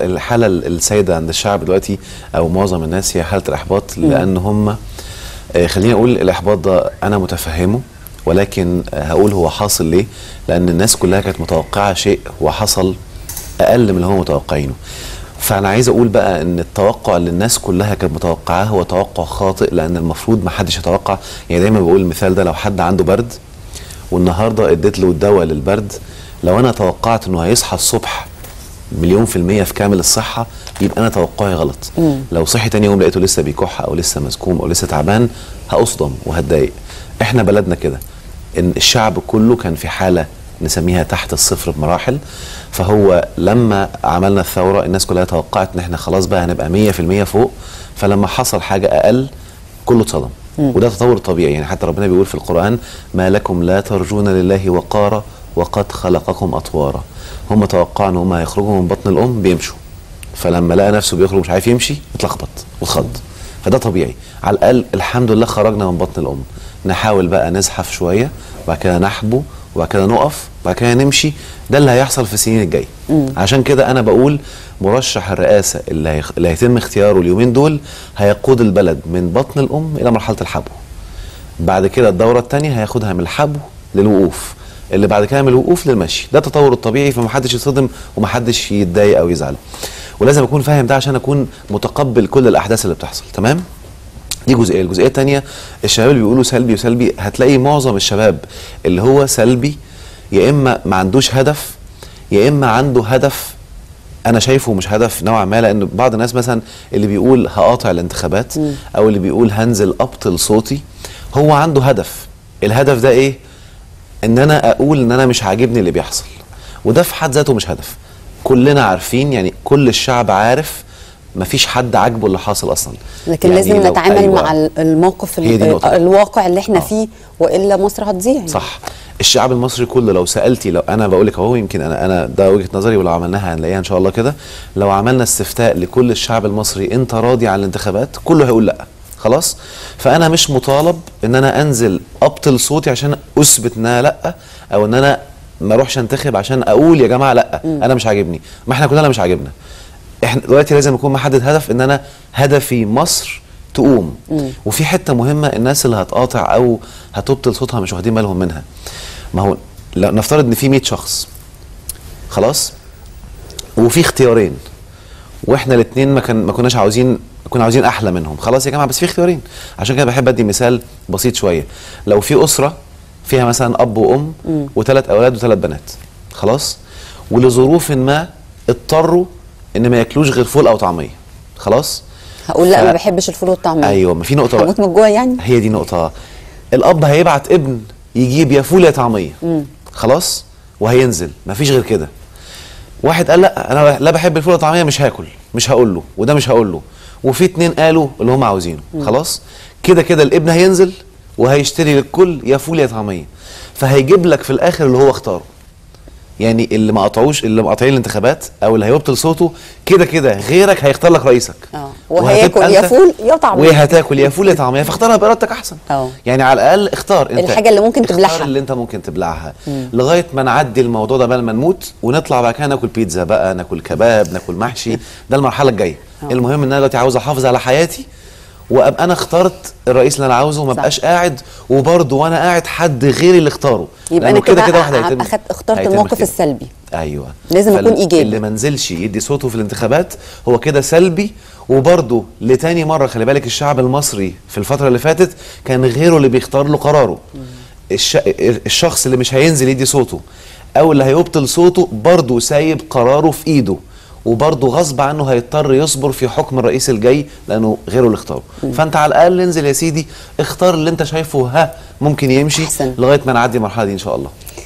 الحاله السائده عند الشعب دلوقتي او معظم الناس هي حاله الاحباط لان هم آه، خليني اقول الاحباط ده انا متفهمه ولكن آه، هقول هو حاصل ليه لان الناس كلها كانت متوقعه شيء وحصل اقل من اللي هم متوقعينه فانا عايز اقول بقى ان التوقع اللي الناس كلها كانت متوقعاه هو توقع خاطئ لان المفروض ما حدش يتوقع يعني دايما بقول المثال ده لو حد عنده برد والنهارده اديت له الدواء للبرد لو انا توقعت انه هيصحى الصبح مليون في المية في كامل الصحة يبقى أنا توقعي غلط لو صحي تاني يوم لقيته لسه بيكح أو لسه مسكوم أو لسه تعبان هأصدم وهتضايق إحنا بلدنا كده إن الشعب كله كان في حالة نسميها تحت الصفر بمراحل فهو لما عملنا الثورة الناس كلها توقعت إن إحنا خلاص بقى هنبقى مية في المية فوق فلما حصل حاجة أقل كله اتصدم وده تطور طبيعي يعني حتى ربنا بيقول في القرآن ما لكم لا ترجون لله وقارا وقد خلقكم أطوارا هم توقعوا ان هم هيخرجوا من بطن الام بيمشوا فلما لقى نفسه بيخرج مش عارف يمشي اتلخبط واتخض فده طبيعي على الاقل الحمد لله خرجنا من بطن الام نحاول بقى نزحف شويه وبعد كده نحبو وبعد كده نقف وبعد كده نمشي ده اللي هيحصل في السنين الجايه عشان كده انا بقول مرشح الرئاسه اللي, هيخ... اللي هيتم اختياره اليومين دول هيقود البلد من بطن الام الى مرحله الحبو بعد كده الدوره الثانيه هياخدها من الحبو للوقوف اللي بعد كده من الوقوف للمشي ده التطور الطبيعي فمحدش يتصدم ومحدش يتضايق او يزعل ولازم اكون فاهم ده عشان اكون متقبل كل الاحداث اللي بتحصل تمام دي جزئيه الجزئيه الثانيه الشباب اللي بيقولوا سلبي وسلبي هتلاقي معظم الشباب اللي هو سلبي يا اما ما عندوش هدف يا اما عنده هدف انا شايفه مش هدف نوعا ما لان بعض الناس مثلا اللي بيقول هقاطع الانتخابات او اللي بيقول هنزل ابطل صوتي هو عنده هدف الهدف ده ايه ان انا اقول ان انا مش عاجبني اللي بيحصل وده في حد ذاته مش هدف كلنا عارفين يعني كل الشعب عارف مفيش حد عاجبه اللي حاصل اصلا لكن يعني لازم لو- نتعامل أيوة. مع ال- الموقف ال- هي دي النقطة. الواقع اللي احنا آه. فيه والا مصر هتضيع يعني. صح الشعب المصري كله لو سالتي لو انا بقول لك اهو يمكن انا انا ده وجهه نظري ولو عملناها هنلاقيها ان شاء الله كده لو عملنا استفتاء لكل الشعب المصري انت راضي عن الانتخابات كله هيقول لا خلاص فانا مش مطالب ان انا انزل ابطل صوتي عشان اثبت ان انا لا او ان انا ما اروحش انتخب عشان اقول يا جماعه لا انا مش عاجبني ما احنا كلنا مش عاجبنا احنا دلوقتي لازم اكون محدد هدف ان انا هدفي مصر تقوم وفي حته مهمه الناس اللي هتقاطع او هتبطل صوتها مش واخدين بالهم منها ما هو لا نفترض ان في 100 شخص خلاص وفي اختيارين واحنا الاثنين ما كان ما كناش عاوزين كنا عاوزين احلى منهم خلاص يا جماعه بس في اختيارين عشان كده بحب ادي مثال بسيط شويه لو في اسره فيها مثلا اب وام وثلاث اولاد وثلاث بنات خلاص ولظروف ما اضطروا ان ما ياكلوش غير فول او طعميه خلاص هقول لا ف- ما بحبش الفول والطعميه ايوه ما في نقطه بقى. هموت من جوه يعني هي دي نقطة الأب هيبعت ابن يجيب يا فول يا طعمية خلاص وهينزل مفيش غير كده واحد قال لا أنا لا بحب الفول والطعمية مش هاكل مش هقول له وده مش هقول له وفي اتنين قالوا اللي هم عاوزينه خلاص كده كده الابن هينزل وهيشتري للكل يا فول يا طعمية فهيجيب لك في الآخر اللي هو اختاره يعني اللي ما قطعوش اللي مقاطعين الانتخابات او اللي هيبطل صوته كده كده غيرك هيختار لك رئيسك اه وهياكل وهتبقى يا أنت- فول يا طعميه وهتاكل يا فول يا طعميه فاختارها بارادتك احسن اه. يعني على الاقل اختار انت الحاجة اللي ممكن اختار تبلعها. اللي انت ممكن تبلعها لغايه ما نعدي الموضوع ده بقى ما نموت ونطلع بعد كده ناكل بيتزا بقى ناكل كباب ناكل محشي ده المرحله الجايه المهم ان انا دلوقتي عاوز احافظ على حياتي وابقى انا اخترت الرئيس اللي انا عاوزه وما صح. بقاش قاعد وبرضه وانا قاعد حد غيري اللي اختاره يبقى لأنه انا كده كده واحد ع- هيتم اخدت اخترت هيتم الموقف اختياره. السلبي ايوه لازم أكون إيجابي. اللي ما نزلش يدي صوته في الانتخابات هو كده سلبي وبرضه لتاني مره خلي بالك الشعب المصري في الفتره اللي فاتت كان غيره اللي بيختار له قراره الش... الشخص اللي مش هينزل يدي صوته او اللي هيبطل صوته برضه سايب قراره في ايده وبرضه غصب عنه هيضطر يصبر في حكم الرئيس الجاي لانه غيره اللي اختاره فانت على الاقل انزل يا سيدي اختار اللي انت شايفه ها ممكن يمشي أحسن. لغايه ما نعدي المرحله دي ان شاء الله